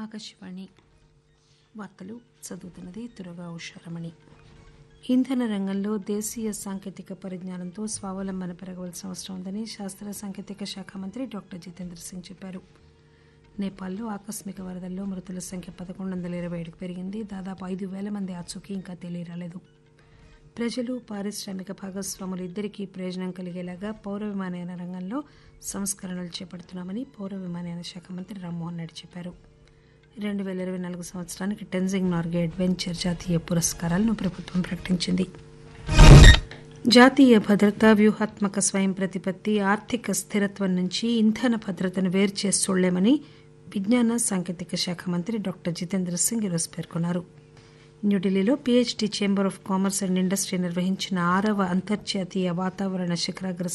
ఆకాశవాణి వార్తలు చదువుతున్నది తురగా ఉషారమణి ఇంధన రంగంలో దేశీయ సాంకేతిక పరిజ్ఞానంతో స్వావలంబన పెరగవలసిన అవసరం ఉందని శాస్త్ర సాంకేతిక శాఖ మంత్రి డాక్టర్ జితేంద్ర సింగ్ చెప్పారు నేపాల్లో ఆకస్మిక వరదల్లో మృతుల సంఖ్య పదకొండు వందల ఇరవై ఏడుకు పెరిగింది దాదాపు ఐదు వేల మంది ఆచూకీ ఇంకా తెలియరాలేదు ప్రజలు పారిశ్రామిక భాగస్వాములు ఇద్దరికీ ప్రయోజనం కలిగేలాగా పౌర విమానయాన రంగంలో సంస్కరణలు చేపడుతున్నామని పౌర విమానయాన శాఖ మంత్రి రామ్మోహన్ నాయుడు చెప్పారు రెండు పేల ఇరవై నాలుగు సంవత్సరానికి టెన్జింగ్ నార్గే అడ్వెంచర్ జాతీయ పురస్కారాలను ప్రభుత్వం ప్రకటించింది జాతీయ భద్రత వ్యూహాత్మక స్వయం ప్రతిపత్తి ఆర్థిక స్థిరత్వం నుంచి ఇంధన భద్రతను వేరు చేసి చూడలేమని విజ్ఞాన సాంకేతిక శాఖ మంత్రి డాక్టర్ జితేంద్ర సింగ్ ఈరోజు పేర్కొన్నారు న్యూఢిల్లీలో PHD chamber of commerce and industry నిర్వహించిన ఆరవ అంతర్జాతీయ వాతావరణ శిఖరాగ్ర